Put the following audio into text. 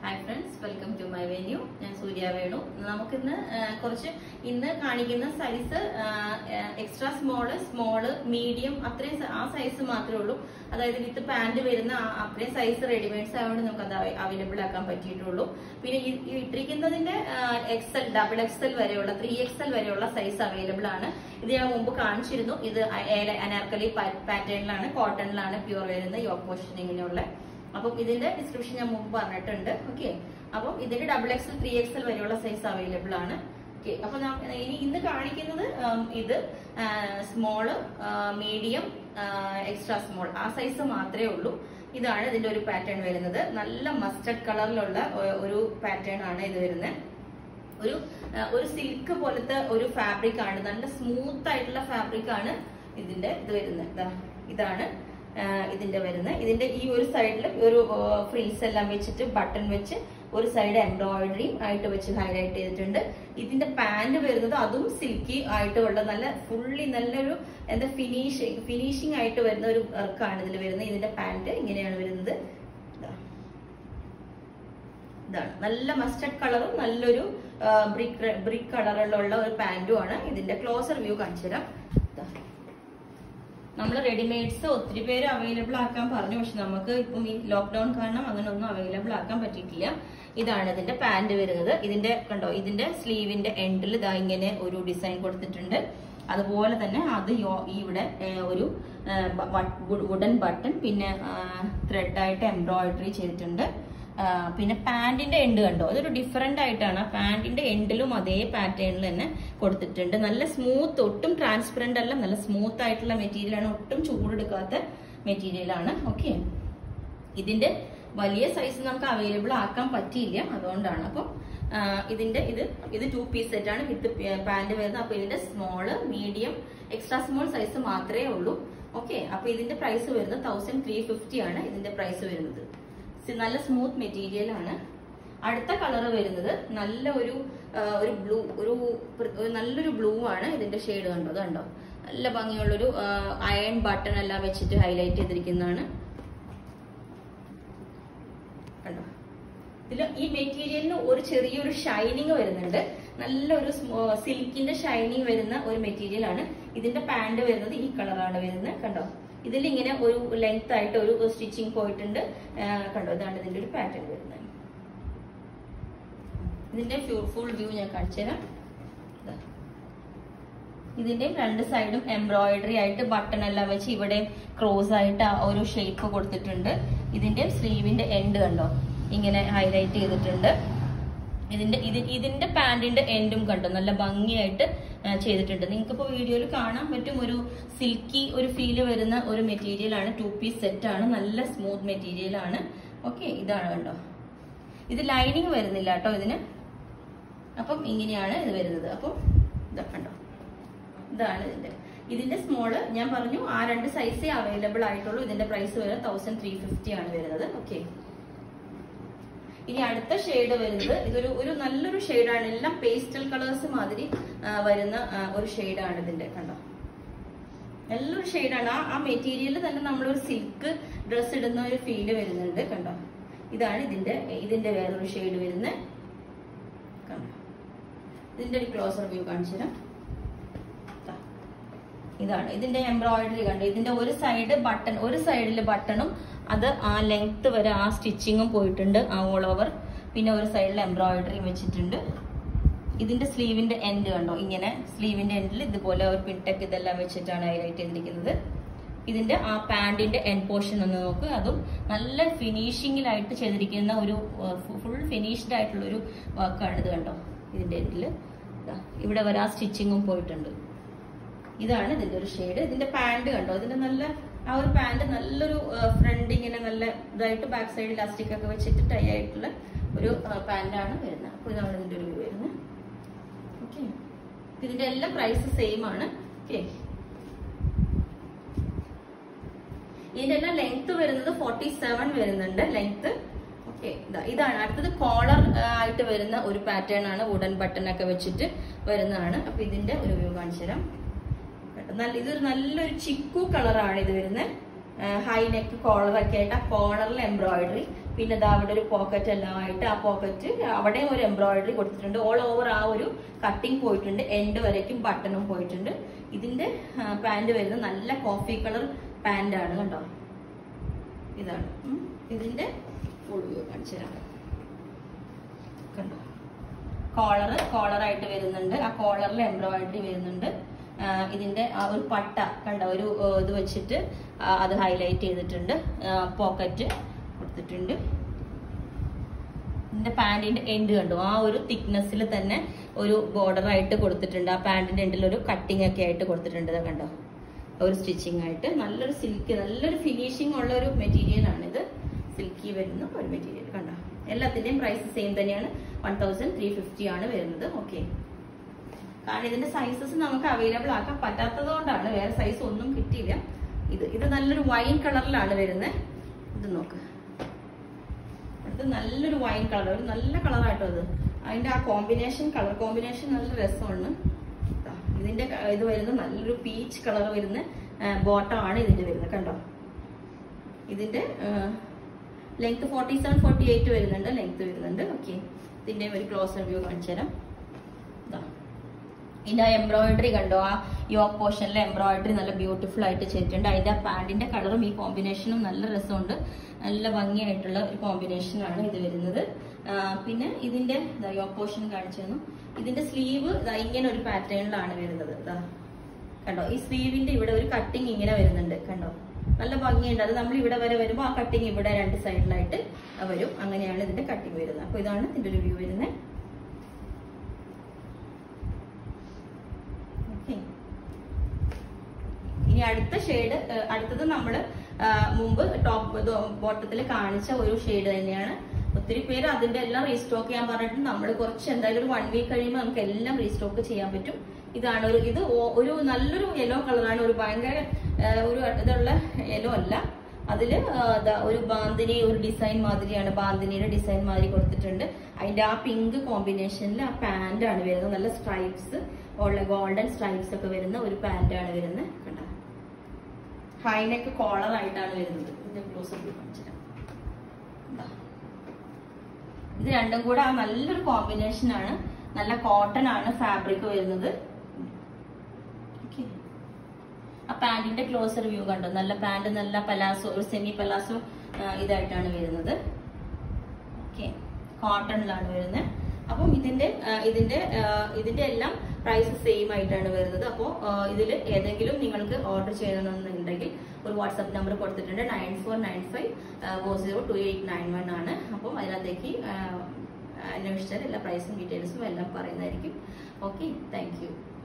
Hi friends welcome to my venue ഞാൻ സൂര്യ വേണു നമുക്കിന്ന് ആ, കുറച്ച് ഇന്ന് കാണിക്കുന്ന size extra small small medium അത്രയും സ- ആ സൈസ് മാത്രമേ ഉള്ളൂ അതായത് വിത്ത് പാന്റ് വരുന്ന ആ- അത്രയും സൈസ് റെഡിമെയ്ഡ്സ് ആയതുകൊണ്ട് നമുക്ക് അത് അവൈലബിൾ ആക്കാൻ പറ്റിയിട്ടുള്ളൂ പിന്നെ ഈ ഈ ഇട്ടിരിക്കുന്നതിന്റെ എക്സൽ ഡബിൾ എക്സൽ വരെയുള്ള ത്രീ എക്സൽ വരെയുള്ള സൈസ് അവൈലബിൾ ആണ് ഇത് ഞാൻ മുമ്പ് കാണിച്ചിരുന്നു ഇത് അനാർക്കലി പാറ്റേണിലാണ് കോട്ടണിലാണ് പ്യൂർ വരുന്ന യോക്ക് പോഷൻ ഇങ്ങനെയുള്ള അപ്പം ഇതിന്റെ ഡിസ്ക്രിപ്ഷൻ ഞാൻ മുമ്പ് പറഞ്ഞിട്ടുണ്ട് ഓക്കെ അപ്പം ഇതിന്റെ ഡബിൾ എക്സൽ ത്രീ എക്സൽ വരെയുള്ള സൈസ് അവൈലബിൾ ആണ് ഓക്കെ അപ്പൊ നാം ഇനി ഇന്ന് കാണിക്കുന്നത് ഉം, ഇത് സ്മോള് മീഡിയം എക്സ്ട്രാ സ്മോൾ ആ സൈസ് മാത്രമേ ഉള്ളൂ ഇതാണ് ഇതിന്റെ ഒരു പാറ്റേൺ വരുന്നത് നല്ല മസ്റ്റർഡ് കളറിലുള്ള ഒ- ഒരു പാറ്റേൺ ആണ് ഇത് വരുന്നത് ഒരു ആ, ഒരു സിൽക്ക് പോലത്തെ ഒരു ഫാബ്രിക് ആണ് നല്ല സ്മൂത്ത് ആയിട്ടുള്ള ഫാബ്രിക് ആണ് ഇതിന്റെ ഇത് വരുന്നത് ദാ, ഇതാണ് ആ, ഇതിന്റെ വരുന്നത് ഇതിന്റെ ഈ ഒരു സൈഡിൽ ഒരു ഫ്രീസ് എല്ലാം വെച്ചിട്ട് ബട്ടൺ വെച്ച് ഒരു സൈഡ് എംബ്രോയിഡറിയും ആയിട്ട് വെച്ച് ഹൈലൈറ്റ് ചെയ്തിട്ടുണ്ട് ഇതിന്റെ പാന്റ് വരുന്നത് അതും സിൽക്കി ആയിട്ട് ഉള്ള നല്ല ഫുള്ളി നല്ലൊരു എന്താ ഫിനിഷ് ഫിനിഷിംഗ് ആയിട്ട് വരുന്ന ഒരു വർക്കാണ് ഇതിൽ വരുന്നത് ഇതിന്റെ പാന്റ് ഇങ്ങനെയാണ് വരുന്നത് ഇതാ ഇതാണ് നല്ല മസ്റ്റർഡ് കളറും നല്ലൊരു ബ്രിക്ക് ബ്രിക്ക് കളറിലുള്ള ഒരു പാന്റും ആണ് ഇതിന്റെ ക്ലോസർ വ്യൂ കാണിച്ചു തരാം നമ്മൾ റെഡിമെയ്ഡ്സ് ഒത്തിരി പേര് അവൈലബിൾ ആക്കാൻ പറഞ്ഞു പക്ഷെ നമുക്ക് ഇപ്പം ഈ ലോക്ക്ഡൌൺ കാരണം അങ്ങനെ ഒന്നും അവൈലബിൾ ആക്കാൻ പറ്റിയിട്ടില്ല ഇതാണ് ഇതിന്റെ പാന്റ് വരുന്നത് ഇതിന്റെ കണ്ടോ ഇതിന്റെ സ്ലീവിന്റെ എൻഡിൽ ഇതാ ഇങ്ങനെ ഒരു ഡിസൈൻ കൊടുത്തിട്ടുണ്ട് അതുപോലെ തന്നെ അത് യോ- ഈ ഇവിടെ ഏ, ഒരു വുഡൻ ബട്ടൺ പിന്നെ ത്രെഡായിട്ട് എംബ്രോയിഡറി ചെയ്തിട്ടുണ്ട് ആ, പിന്നെ പാന്റിന്റെ എൻഡ് കണ്ടോ അതൊരു ഡിഫറെന്റ് ആയിട്ടാണ് പാന്റിന്റെ എൻഡിലും അതേ പാറ്റേണിൽ തന്നെ കൊടുത്തിട്ടുണ്ട് നല്ല സ്മൂത്ത് ഒട്ടും ട്രാൻസ്പെറന്റ് അല്ല നല്ല സ്മൂത്ത് ആയിട്ടുള്ള മെറ്റീരിയൽ ആണ് ഒട്ടും ചൂടെടുക്കാത്ത മെറ്റീരിയൽ ആണ് ഓക്കെ ഇതിന്റെ വലിയ സൈസ് നമുക്ക് അവൈലബിൾ ആക്കാൻ പറ്റിയില്ല അതുകൊണ്ടാണ് അപ്പം ആ, ഇതിന്റെ ഇത് ഇത് ടു പീസ് സെറ്റ് ആണ് വിത്ത് പാന്റ് വരുന്നത് അപ്പൊ ഇതിന്റെ small medium extra small size മാത്രമേ ഉള്ളൂ ഓക്കെ അപ്പൊ ഇതിന്റെ പ്രൈസ് വരുന്നത് തൗസൻഡ് ത്രീ ഫിഫ്റ്റി ആണ് ഇതിന്റെ പ്രൈസ് വരുന്നത് സി- നല്ല സ്മൂത്ത് മെറ്റീരിയൽ ആണ് അടുത്ത കളർ വരുന്നത് നല്ല ഒരു ആ, ഒരു ബ്ലൂ ഒരു പ്ര- ഒരു നല്ലൊരു ബ്ലൂ ആണ് ഇതിന്റെ ഷെയ്ഡ് കണ്ടോ അത് കണ്ടോ നല്ല ഭംഗിയുള്ളൊരു അയൺ ബട്ടൺ എല്ലാം വെച്ചിട്ട് ഹൈലൈറ്റ് ചെയ്തിരിക്കുന്നതാണ് കണ്ടോ ഇതിൽ ഈ മെറ്റീരിയലിന് ഒരു ചെറിയൊരു ഷൈനിങ് വരുന്നുണ്ട് നല്ലൊരു സിൽക്കിന്റെ ഷൈനിങ് വരുന്ന ഒരു മെറ്റീരിയൽ ആണ് ഇതിന്റെ പാന്റ് വരുന്നത് ഈ കളറാണ് വരുന്നത് കണ്ടോ ഇതിൽ ഇങ്ങനെ ഒരു ലെങ്ത് ആയിട്ട് ഒരു സ്റ്റിച്ചിങ് പോയിട്ടുണ്ട് ആ, കണ്ടോ ഇതാണ് ഇതിന്റെ ഒരു പാറ്റേൺ വരുന്നത് ഇതിന്റെ ഫുൾ വ്യൂ ഞാൻ കാണിച്ചു തരാം ദാ. ഇതിന്റെ രണ്ട് സൈഡും എംബ്രോയിഡറി ആയിട്ട് ബട്ടൺ എല്ലാം വെച്ച് ഇവിടെ ക്രോസ് ആയിട്ട് ആ ഒരു ഷേപ്പ് കൊടുത്തിട്ടുണ്ട് ഇതിന്റെ സ്ലീവിന്റെ എൻഡ് കണ്ടോ ഇങ്ങനെ ഹൈലൈറ്റ് ചെയ്തിട്ടുണ്ട് ഇതിന്റെ ഇത് ഇതിന്റെ പാന്റിന്റെ എൻഡും കണ്ടോ നല്ല ഭംഗിയായിട്ട് ആ, ചെയ്തിട്ടുണ്ട് നിങ്ങൾക്ക് ഇപ്പോൾ വീഡിയോയിൽ കാണാൻ പറ്റും ഒരു സിൽക്കി ഒരു ഫീല് വരുന്ന ഒരു മെറ്റീരിയൽ ആണ് ടു പീസ് സെറ്റ് ആണ് നല്ല സ്മൂത്ത് മെറ്റീരിയൽ ആണ് ഓക്കെ ഇതാണ് കണ്ടോ ഇത് ലൈനിങ് വരുന്നില്ല കേട്ടോ ഇതിന് അപ്പം ഇങ്ങനെയാണ് ഇത് വരുന്നത് അപ്പം ഇതാ കണ്ടോ ഇതാണ് ഇതിന്റെ ഇതിന്റെ സ്മോള് ഞാൻ പറഞ്ഞു ആ രണ്ട് സൈസേ അവൈലബിൾ ആയിട്ടുള്ളൂ ഇതിന്റെ പ്രൈസ് വരുന്നത് തൗസൻഡ് ത്രീ ഫിഫ്റ്റി ആണ് വരുന്നത് ഓക്കെ ഇനി അടുത്ത ഷെയ്ഡ് വരുന്നത് ഇതൊരു ഒരു നല്ലൊരു ഷെയ്ഡാണ് എല്ലാം പേസ്റ്റൽ കളേഴ്സ് മാതിരി ആ, വരുന്ന ആ, ഒരു ഷെയ്ഡാണ് ഇതിന്റെ കണ്ടോ നല്ലൊരു ഷെയ്ഡാണ് ആ ആ മെറ്റീരിയൽ തന്നെ നമ്മളൊരു സിൽക്ക് ഡ്രസ് ഇടുന്ന ഒരു ഫീല് വരുന്നുണ്ട് കണ്ടോ ഇതാണ് ഇതിന്റെ ഇതിന്റെ വേറൊരു ഷെയ്ഡ് വരുന്നത് കണ്ടോ ഇതിന്റെ ഒരു ക്ലോസർ വ്യൂ കാണിച്ചു തരാം ദാ. ഇതാണ് ഇതിന്റെ എംബ്രോയിഡറി കണ്ടു ഇതിന്റെ ഒരു സൈഡ് ബട്ടൺ ഒരു സൈഡിൽ ബട്ടണും അത് ആ ലെങ്ത് വരെ ആ സ്റ്റിച്ചിങ്ങും പോയിട്ടുണ്ട് ആ ഓൾ ഓവർ പിന്നെ ഒരു സൈഡിൽ എംബ്രോയിഡറി വെച്ചിട്ടുണ്ട് ഇതിന്റെ സ്ലീവിന്റെ എൻഡ് കണ്ടോ ഇങ്ങനെ സ്ലീവിന്റെ എൻഡിൽ ഇതുപോലെ ഒരു പിൻടെക്ക് ഇതെല്ലാം വെച്ചിട്ടാണ് ഹൈലൈറ്റ് ചെയ്തിരിക്കുന്നത് ഇതിന്റെ ആ പാന്റിന്റെ എൻഡ് പോർഷൻ ഒന്ന് നോക്ക് അതും നല്ല ഫിനിഷിങ്ങിലായിട്ട് ചെയ്തിരിക്കുന്ന ഒരു ഫുൾ ഫിനിഷ്ഡ് ആയിട്ടുള്ള ഒരു വർക്കാണ് ഇത് കണ്ടോ ഇതിന്റെ എൻഡില് ഇവിടെ വരെ ആ സ്റ്റിച്ചിങ്ങും പോയിട്ടുണ്ട് ഇതാണ് ഇതിന്റെ ഒരു ഷെയ്ഡ് ഇതിന്റെ പാന്റ് കണ്ടോ ഇതിന്റെ നല്ല ആ ഒരു പാന്റ് നല്ലൊരു ഫ്രണ്ട് ഇങ്ങനെ നല്ല ഇതായിട്ട് ബാക്ക് സൈഡ് ഇലാസ്റ്റിക് ഒക്കെ വെച്ചിട്ട് ടൈ ആയിട്ടുള്ള ഒരു പാന്റാണ് വരുന്നത് അപ്പോൾ ഇതാണ് ഇതിന്റെ ഒരു വ്യൂ വരുന്നത് ഓക്കെ ഇതിന്റെ എല്ലാം പ്രൈസ് സെയിം ആണ് ഓക്കെ ഇതിന്റെ എല്ലാം ലെങ്ത് വരുന്നത് ഫോർട്ടി സെവൻ വരുന്നുണ്ട് ലെങ്ത് ഓക്കെ ഇതാണ് അടുത്തത് കോളർ ആയിട്ട് വരുന്ന ഒരു പാറ്റേൺ ആണ് വുഡൻ ബട്ടൺ ഒക്കെ വെച്ചിട്ട് വരുന്നതാണ് അപ്പൊ ഇതിന്റെ ഒരു വ്യൂ കാണിച്ചു തരാം കേട്ടോ നല്ല ഇതൊരു നല്ലൊരു ചിക്കു കളറാണ് ഇത് വരുന്നത് ഹൈ നെക്ക് കോളർ ഒക്കെ ആയിട്ട് ആ കോളറിൽ എംബ്രോയിഡറി പിന്നെ ദാ അവിടെ ഒരു പോക്കറ്റ് എല്ലാം ആയിട്ട് ആ പോക്കറ്റ് അവിടെയും ഒരു എംബ്രോയിഡറി കൊടുത്തിട്ടുണ്ട് ഓൾ ഓവർ ആ ഒരു കട്ടിങ് പോയിട്ടുണ്ട് എൻഡ് വരയ്ക്കും ബട്ടണും പോയിട്ടുണ്ട് ഇതിന്റെ പാന്റ് വരുന്നത് നല്ല കോഫി കളർ പാന്റ് ആണ് കണ്ടോ ഇതാണ് ഉം. ഇതിന്റെ ഫുൾ വ്യൂ കാണിച്ചു തരാം കണ്ടോ കോളർ കോളറായിട്ട് വരുന്നുണ്ട് ആ കോളറിൽ എംബ്രോയിഡറി വരുന്നുണ്ട് ആ, ഇതിന്റെ ആ ഒരു പട്ട കണ്ട ഒരു ഏ, ഇത് വെച്ചിട്ട് ആ, അത് ഹൈലൈറ്റ് ചെയ്തിട്ടുണ്ട് പോക്കറ്റ് കൊടുത്തിട്ടുണ്ട് ഇതിന്റെ പാന്റിന്റെ എൻഡ് കണ്ടു ആ ഒരു തിക്നെസ്സിൽ തന്നെ ഒരു ബോർഡർ ആയിട്ട് കൊടുത്തിട്ടുണ്ട് ആ പാന്റിന്റെ എൻഡിൽ ഒരു കട്ടിങ് ഒക്കെ ആയിട്ട് കൊടുത്തിട്ടുണ്ട് ഇത് കണ്ടോ ഒരു സ്റ്റിച്ചിങ് ആയിട്ട് നല്ലൊരു സിൽക്ക് നല്ലൊരു ഫിനിഷിംഗ് ഉള്ള ഒരു മെറ്റീരിയൽ ആണ് ഇത് സിൽക്കി വരുന്ന ഒരു മെറ്റീരിയൽ കണ്ടോ എല്ലാത്തിന്റെയും പ്രൈസ് സെയിം തന്നെയാണ് വൺ തൗസൻഡ് ത്രീ ഫിഫ്റ്റി ആണ് വരുന്നത് ഓക്കെ കാരണം ഇതിന്റെ സൈസസ് നമുക്ക് അവൈലബിൾ ആക്കാൻ പറ്റാത്തത് കൊണ്ടാണ് വേറെ സൈസ് ഒന്നും കിട്ടിയില്ല ഇത് ഇത് നല്ലൊരു വൈൻ കളറിലാണ് വരുന്നത് ഇത് നോക്ക് ഇത് നല്ലൊരു വൈൻ കളർ ഒരു നല്ല കളറായിട്ടോ അത് അതിന്റെ ആ കോമ്പിനേഷൻ കളർ കോമ്പിനേഷൻ നല്ല രസമാണ് ദാ, ഇതിന്റെ ക- ഇത് വരുന്നത് നല്ലൊരു പീച്ച് കളർ വരുന്ന ബോട്ടം ആണ് ഇതിന്റെ വരുന്നത് കണ്ടോ ഇതിന്റെ length forty seven forty eight വരുന്നുണ്ട് ലെങ്ത് വരുന്നുണ്ട് ഓക്കെ ഇതിന്റെ ഒരു ക്ലോസർ വ്യൂ കാണിച്ചു തരാം ദാ. ഇതിന്റെ എംബ്രോയിഡറി കണ്ടോ ആ യോക്ക് പോർഷനിലെ എംബ്രോയിഡറി നല്ല ബ്യൂട്ടിഫുൾ ആയിട്ട് ചെയ്തിട്ടുണ്ട് അതിന്റെ ആ പാന്റിന്റെ കളറും ഈ കോമ്പിനേഷനും നല്ല രസമുണ്ട് നല്ല ഭംഗിയായിട്ടുള്ള ഒരു കോമ്പിനേഷൻ ആണ് ഇത് വരുന്നത് ആ, പിന്നെ ഇതിന്റെ യോക്ക് പോർഷൻ കാണിച്ചു തന്നു ഇതിന്റെ സ്ലീവ് ഇങ്ങനെ ഒരു പാറ്റേണിലാണ് വരുന്നത് ദാ. കണ്ടോ ഈ സ്ലീവിന്റെ ഇവിടെ ഒരു കട്ടിങ് ഇങ്ങനെ വരുന്നുണ്ട് കണ്ടോ നല്ല ഭംഗിയുണ്ട് അത് നമ്മൾ ഇവിടെ വരെ വരുമ്പോൾ ആ കട്ടിങ് ഇവിടെ രണ്ട് സൈഡിലായിട്ട് വരും അങ്ങനെയാണ് ഇതിന്റെ കട്ടിങ് വരുന്നത് അപ്പൊ ഇതാണ് ഇതിന്റെ ഒരു വ്യൂ വരുന്നത് ഓക്കെ ഇനി അടുത്ത ഷെയ്ഡ് അടുത്തത് നമ്മൾ മുമ്പ് ടോപ്പ് ബോട്ടത്തിൽ കാണിച്ച ഒരു ഷെയ്ഡ് തന്നെയാണ് ഒത്തിരി പേര് അതിന്റെ എല്ലാം റീസ്റ്റോക്ക് ചെയ്യാൻ പറഞ്ഞിട്ട് നമ്മൾ കുറച്ച് എന്തായാലും ഒരു വൺ വീക്ക് കഴിയുമ്പോൾ നമുക്ക് എല്ലാം റീസ്റ്റോക്ക് ചെയ്യാൻ പറ്റും ഇതാണ് ഒരു ഇത് ഓ- ഒരു നല്ലൊരു യെല്ലോ കളറാണ് ഒരു ഭയങ്കര ആ, ഒരു ഇതുള്ള യെല്ലോ അല്ല അതില് ആ, ദാ ഒരു ബാന്തിനി ഒരു ഡിസൈൻ മാതിരിയാണ് ബാന്തിനിയുടെ ഡിസൈൻ മാതിരി കൊടുത്തിട്ടുണ്ട് അതിന്റെ ആ പിങ്ക് കോമ്പിനേഷനിൽ ആ പാന്റ് ആണ് വരുന്നത് നല്ല സ്ട്രൈപ്സ് ഉള്ള ഗോൾഡൻ സ്ട്രൈപ്സ് ഒക്കെ വരുന്ന ഒരു പാന്റ് ആണ് വരുന്നത് കണ്ടോ ഹൈനെക്ക് കോളർ ആയിട്ടാണ് വരുന്നത് ഇതിന്റെ ക്ലോസ് ഇത് രണ്ടും കൂടെ ആ നല്ലൊരു കോമ്പിനേഷൻ ആണ് നല്ല കോട്ടൺ ആണ് ഫാബ്രിക് വരുന്നത് Okay. ആ പാന്റിന്റെ ക്ലോസർ വ്യൂ കണ്ടോ നല്ല പാന്റ് നല്ല പലാസോ ഒരു സെമി പലാസോ ഇതായിട്ടാണ് വരുന്നത് ഓക്കെ കോട്ടണിലാണ് വരുന്നത് അപ്പം ഇതിന്റെ ആ, ഇതിന്റെ ആ, ഇതിന്റെ എല്ലാം പ്രൈസ് സെയിം ആയിട്ടാണ് വരുന്നത് അപ്പോൾ ഇതിൽ ഏതെങ്കിലും നിങ്ങൾക്ക് ഓർഡർ ചെയ്യണമെന്നുണ്ടെങ്കിൽ ഒരു വാട്സാപ്പ് നമ്പർ കൊടുത്തിട്ടുണ്ട് nine four nine five four zero two eight nine one ആണ് അപ്പം അതിനകത്തേക്ക് ആ, അന്വേഷിച്ചാൽ എല്ലാ പ്രൈസും ഡീറ്റെയിൽസും എല്ലാം പറയുന്നതായിരിക്കും ഓക്കെ താങ്ക് യു